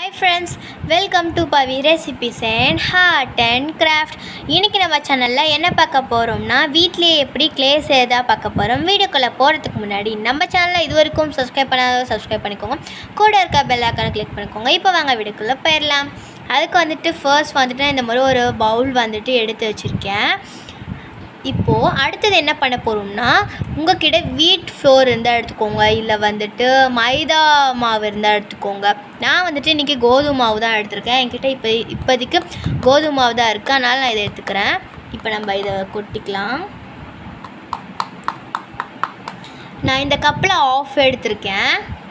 hi friends welcome to Pavi recipes and art and craft இன்றைக்கி நம்ம சேனலில் என்ன பார்க்க போகிறோம்னா வீட்லேயே எப்படி க்ளே செய்யறதா பார்க்க போகிறோம் வீடியோக்குள்ளே போகிறதுக்கு முன்னாடி நம்ம சேனலில் இது வரைக்கும் சப்ஸ்கிரைப் பண்ணாத சப்ஸ்கிரைப் பண்ணிக்கோங்க கூட இருக்க பெல் ஐக்கானை கிளிக் பண்ணிக்கோங்க இப்போ வாங்க வீடியோக்குள்ளே போயிடலாம் அதுக்கு வந்துட்டு ஃபர்ஸ்ட் வந்துட்டு நான் இந்த மாதிரி ஒரு பவுல் வந்துட்டு எடுத்து வச்சுருக்கேன் இப்போது அடுத்தது என்ன பண்ண போகிறோம்னா உங்ககிட்ட வீட் ஃப்ளோர் இருந்தால் எடுத்துக்கோங்க இல்லை வந்துட்டு மைதா மாவு இருந்தால் எடுத்துக்கோங்க நான் வந்துட்டு இன்றைக்கி கோதுமை மாவு தான் எடுத்திருக்கேன் என்கிட்ட இப்போ இப்போதைக்கு கோதுமை மாவு தான் இருக்குது அதனால் நான் இதை எடுத்துக்கிறேன் இப்போ நம்ம இதை கொட்டிக்கலாம் நான் இந்த கப்பில் ஆஃப் எடுத்திருக்கேன்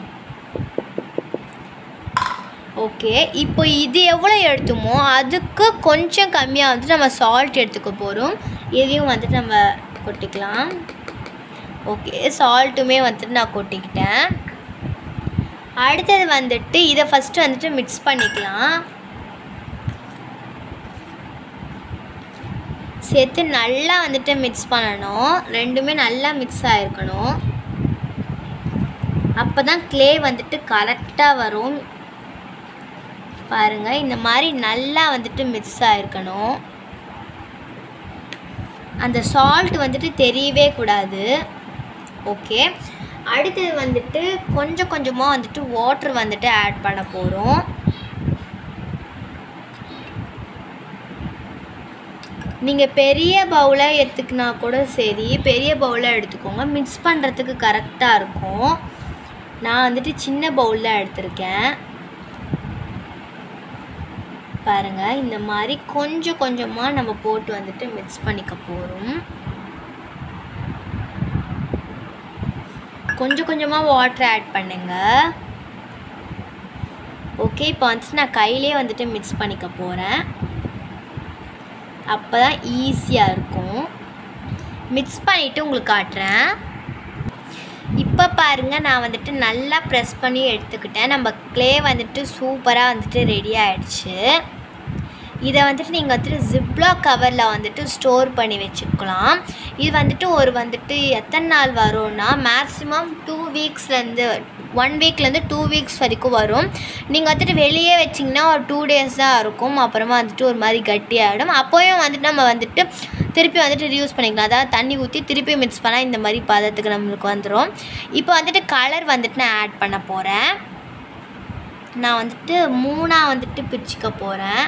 ஓகே இப்போ இது எவ்வளோ எடுத்துமோ அதுக்கு கொஞ்சம் கம்மியாக வந்துட்டு நம்ம சால்ட் எடுத்துக்க போகிறோம் இதையும் வந்துட்டு நம்ம கொட்டிக்கலாம் ஓகே சால்ட்டுமே வந்துட்டு நான் கொட்டிக்கிட்டேன் அடுத்தது வந்துட்டு இதை ஃபஸ்ட்டு வந்துட்டு மிக்ஸ் பண்ணிக்கலாம் சேர்த்து நல்லா வந்துட்டு மிக்ஸ் பண்ணணும் ரெண்டுமே நல்லா மிக்ஸ் ஆகிருக்கணும் அப்போ தான் க்ளே வந்துட்டு கரெக்டாக வரும் பாருங்கள் இந்த மாதிரி நல்லா வந்துட்டு மிக்ஸ் ஆகிருக்கணும் அந்த சால்ட் வந்துட்டு தெரியவே கூடாது ஓகே அடுத்தது வந்துட்டு கொஞ்சம் கொஞ்சமாக வந்துட்டு வாட்டர் வந்துட்டு ஆட் பண்ண போகிறோம் நீங்கள் பெரிய பவுலை எடுத்துக்கினா கூட சரி பெரிய பவுலை எடுத்துக்கோங்க மிக்ஸ் பண்ணுறதுக்கு கரெக்டாக இருக்கும் நான் வந்துட்டு சின்ன பவுலில் எடுத்திருக்கேன் பாருங்கள் இந்த மாதிரி கொஞ்சம் கொஞ்சமாக நம்ம போட்டு வந்துட்டு மிக்ஸ் பண்ணிக்க போகிறோம் கொஞ்சம் கொஞ்சமாக வாட்டர் ஆட் பண்ணுங்க ஓகே இப்போ வந்துட்டு நான் கையிலே வந்துட்டு மிக்ஸ் பண்ணிக்க போகிறேன் அப்போ தான் ஈஸியாக இருக்கும் மிக்ஸ் பண்ணிவிட்டு உங்களுக்கு காட்டுறேன் இப்போ பாருங்கள் நான் வந்துட்டு நல்லா ப்ரெஸ் பண்ணி எடுத்துக்கிட்டேன் நம்ம க்ளே வந்துட்டு சூப்பராக வந்துட்டு ரெடி ஆகிடுச்சு இதை வந்துட்டு நீங்கள் வந்துட்டு ஜிப்லா கவரில் வந்துட்டு ஸ்டோர் பண்ணி வச்சுக்கலாம் இது வந்துட்டு ஒரு வந்துட்டு எத்தனை நாள் வரும்னா மேக்ஸிமம் டூ வீக்ஸ்லேருந்து ஒன் வீக்லேருந்து டூ வீக்ஸ் வரைக்கும் வரும் நீங்கள் வந்துட்டு வெளியே வச்சிங்கன்னா ஒரு டூ டேஸ் தான் இருக்கும் அப்புறமா வந்துட்டு ஒரு மாதிரி கட்டியாகிடும் அப்போயும் வந்துட்டு நம்ம வந்துட்டு திருப்பி வந்துட்டு ரியூஸ் பண்ணிக்கலாம் அதாவது தண்ணி ஊற்றி திருப்பி மிக்ஸ் பண்ணால் இந்த மாதிரி பதத்துக்கு நம்மளுக்கு வந்துடும் இப்போ வந்துட்டு கலர் வந்துட்டு நான் ஆட் பண்ண போகிறேன் நான் வந்துட்டு மூணாக வந்துட்டு பிரிச்சுக்க போகிறேன்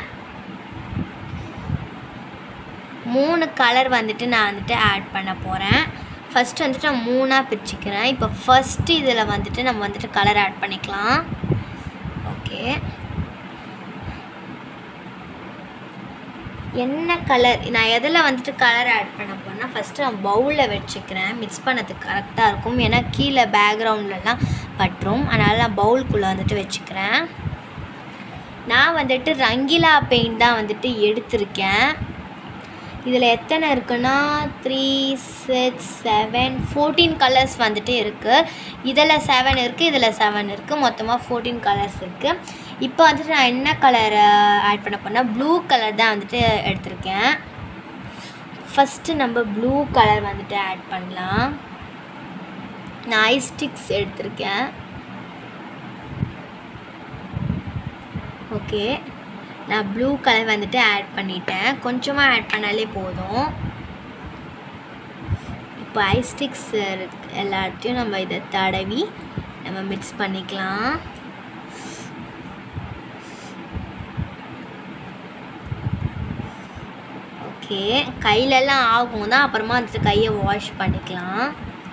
மூணு கலர் வந்துட்டு நான் வந்துட்டு ஆட் பண்ண போகிறேன் ஃபஸ்ட்டு வந்துட்டு நான் மூணாக பிரிச்சுக்கிறேன் இப்போ ஃபஸ்ட்டு இதில் வந்துட்டு நம்ம வந்துட்டு கலர் ஆட் பண்ணிக்கலாம் ஓகே என்ன கலர் நான் எதில் வந்துட்டு கலர் ஆட் பண்ண போனால் ஃபஸ்ட்டு நான் பவுலில் வச்சுக்கிறேன் மிக்ஸ் பண்ணதுக்கு கரெக்டாக இருக்கும் ஏன்னா கீழே பேக்ரவுண்ட்லலாம் பட்டுரும் அதனால் நான் பவுலுக்குள்ளே வந்துட்டு வச்சுக்கிறேன் நான் வந்துட்டு ரங்கிலா பெயிண்ட் தான் வந்துட்டு எடுத்திருக்கேன் இதில் எத்தனை இருக்குன்னா three six seven fourteen colours வந்துட்டு இருக்குது இதில் செவன் இருக்குது இதில் செவன் இருக்குது மொத்தமாக ஃபோர்டீன் கலர்ஸ் இருக்குது இப்போ வந்துட்டு நான் என்ன கலர் ஆட் பண்ண போனால் ப்ளூ கலர் தான் வந்துட்டு எடுத்திருக்கேன் ஃபஸ்ட்டு நம்ம ப்ளூ கலர் வந்துட்டு ஆட் பண்ணலாம் நான் ஐ ஸ்டிக்ஸ் எடுத்திருக்கேன் ஓகே நான் ப்ளூ கலர் வந்துட்டு ஆட் பண்ணிட்டேன் கொஞ்சமாக ஆட் பண்ணாலே போதும் இப்போ ஐஸ்டிக்ஸ் எல்லாத்தையும் நம்ம இதை தடவி நம்ம மிக்ஸ் பண்ணிக்கலாம் ஓகே கையிலலாம் ஆகும் தான் அப்புறமா வந்துட்டு கையை வாஷ் பண்ணிக்கலாம்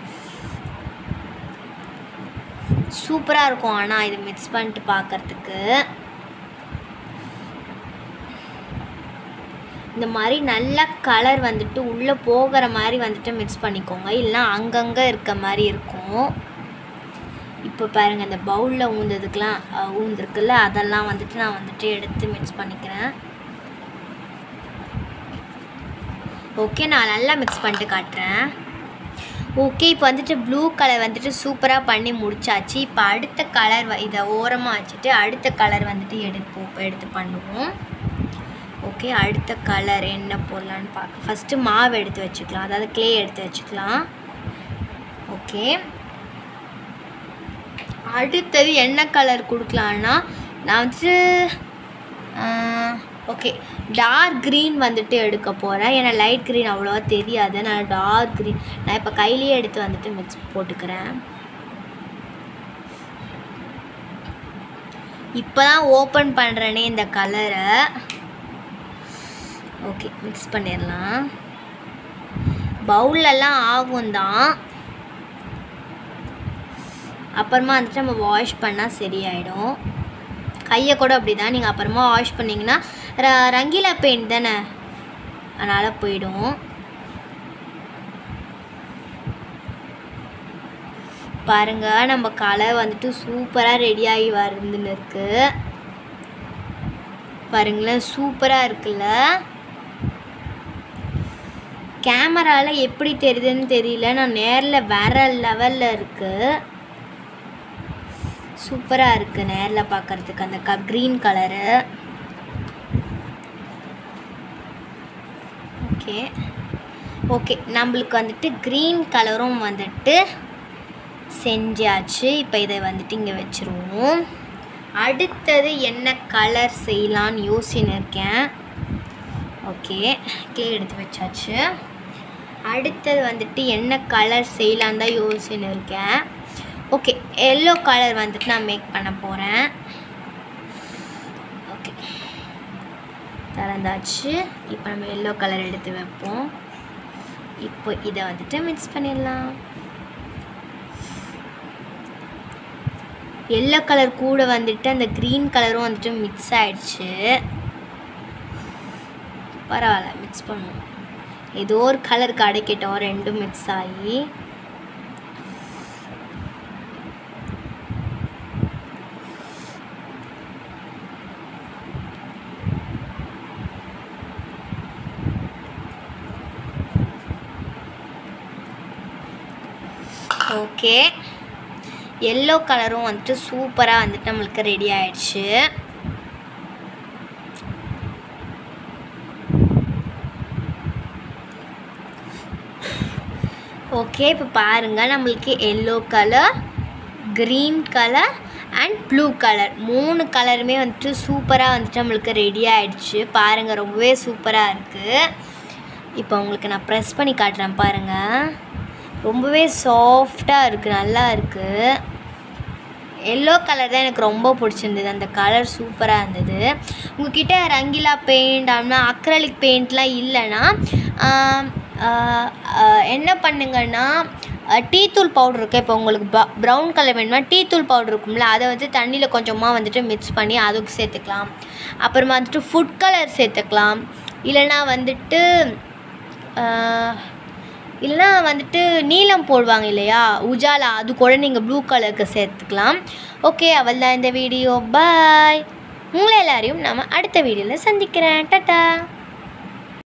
சூப்பராக இருக்கும் ஆனால் இது மிக்ஸ் பண்ணிட்டு பார்க்குறதுக்கு இந்த மாதிரி நல்ல கலர் வந்துட்டு உள்ளே போகிற மாதிரி வந்துட்டு மிக்ஸ் பண்ணிக்கோங்க இல்லைனா அங்கங்கே இருக்க மாதிரி இருக்கும் இப்போ பாருங்கள் இந்த பவுலில் ஊந்ததுக்கெலாம் ஊந்துருக்குல்ல அதெல்லாம் வந்துட்டு நான் வந்துட்டு எடுத்து மிக்ஸ் பண்ணிக்கிறேன் ஓகே நான் நல்லா மிக்ஸ் பண்ணிட்டு காட்டுறேன் ஓகே இப்போ வந்துட்டு ப்ளூ கலர் வந்துட்டு சூப்பராக பண்ணி முடிச்சாச்சு இப்போ அடுத்த கலர் இதை ஓரமாக வச்சுட்டு அடுத்த கலர் வந்துட்டு எடுப்போம் எடுத்து பண்ணுவோம் ஓகே அடுத்த கலர் என்ன போடலான்னு பார்க்க ஃபஸ்ட்டு மாவு எடுத்து வச்சுக்கலாம் அதாவது க்ளே எடுத்து வச்சுக்கலாம் ஓகே அடுத்தது என்ன கலர் கொடுக்கலான்னா நான் வந்துட்டு ஓகே டார்க் க்ரீன் வந்துட்டு எடுக்க போகிறேன் ஏன்னா லைட் க்ரீன் அவ்வளோவா தெரியாது நான் டார்க் க்ரீன் நான் இப்போ கையிலேயே எடுத்து வந்துட்டு மிக்ஸ் போட்டுக்கிறேன் இப்போ தான் ஓப்பன் பண்ணுறேனே இந்த கலரை ஓகே மிக்ஸ் பண்ணிடலாம் பவுல்லலாம் ஆகும் தான் அப்புறமா வந்துட்டு நம்ம வாஷ் பண்ணால் சரியாயிடும் கையை கூட அப்படி தான் நீங்கள் அப்புறமா வாஷ் பண்ணிங்கன்னா ர ரங்கீலா பெயிண்ட் தானே அதனால் போயிடும் பாருங்க நம்ம கலர் வந்துட்டு சூப்பராக ரெடி ஆகி வருதுன்னு இருக்கு பாருங்களேன் சூப்பராக இருக்குல்ல கேமராவில் எப்படி தெரியுதுன்னு தெரியல நான் நேரில் வேற லெவலில் இருக்குது சூப்பராக இருக்குது நேரில் பார்க்குறதுக்கு அந்த க க்ரீன் கலரு ஓகே ஓகே நம்மளுக்கு வந்துட்டு க்ரீன் கலரும் வந்துட்டு செஞ்சாச்சு இப்போ இதை வந்துட்டு இங்கே வச்சுருவோம் அடுத்தது என்ன கலர் செய்யலான்னு யோசின்னு இருக்கேன் ஓகே க்ளே எடுத்து வச்சாச்சு அடுத்தது வந்துட்டு என்ன கலர் செய்யலான்னு தான் யோசின்னு இருக்கேன் ஓகே எல்லோ கலர் வந்துட்டு நான் மேக் பண்ண போகிறேன் ஓகே திறந்தாச்சு இப்போ நம்ம எல்லோ கலர் எடுத்து வைப்போம் இப்போ இதை வந்துட்டு மிக்ஸ் பண்ணிடலாம் எல்லோ கலர் கூட வந்துட்டு அந்த க்ரீன் கலரும் வந்துட்டு மிக்ஸ் ஆயிடுச்சு பரவாயில்ல மிக்ஸ் பண்ணுவோம் ஏதோ ஒரு கலர் கிடைக்கட்டும் ரெண்டும் மிக்ஸ் ஆகி ஓகே எல்லோ கலரும் வந்துட்டு சூப்பராக வந்துட்டு நம்மளுக்கு ரெடி ஆயிடுச்சு ஓகே இப்போ பாருங்கள் நம்மளுக்கு yellow colour green colour and blue colour மூணு கலருமே வந்துட்டு சூப்பராக வந்துட்டு நம்மளுக்கு ரெடி ஆயிடுச்சு பாருங்கள் ரொம்பவே சூப்பராக இருக்குது இப்போ உங்களுக்கு நான் ப்ரெஸ் பண்ணி காட்டுறேன் பாருங்கள் ரொம்பவே சாஃப்டாக இருக்குது நல்லா இருக்குது எல்லோ கலர் தான் எனக்கு ரொம்ப பிடிச்சிருந்தது அந்த கலர் சூப்பராக இருந்தது உங்ககிட்ட ரங்கிலா பெயிண்ட் அப்படின்னா அக்ரலிக் பெயிண்ட்லாம் இல்லைன்னா ஆம், ஆஹ், ஆஹ், என்ன பண்ணுங்கன்னா டீ தூள் பவுடர் இருக்கு இப்போ உங்களுக்கு ப்ரௌன் கலர் வேணும்னா டீ தூள் பவுடர் இருக்கும்ல அதை வந்து தண்ணியில் கொஞ்சமாக வந்துட்டு மிக்ஸ் பண்ணி அதுக்கு சேர்த்துக்கலாம் அப்புறமா வந்துட்டு ஃபுட் கலர் சேர்த்துக்கலாம் இல்லைன்னா வந்துட்டு ஆஹ், இல்லைனா வந்துட்டு நீலம் போடுவாங்க இல்லையா உஜாலா அது கூட நீங்கள் ப்ளூ கலருக்கு சேர்த்துக்கலாம் ஓகே அவள் தான் இந்த வீடியோ பாய் உங்களை எல்லாரையும் நம்ம அடுத்த வீடியோவில் சந்திக்கிறேன் டாட்டா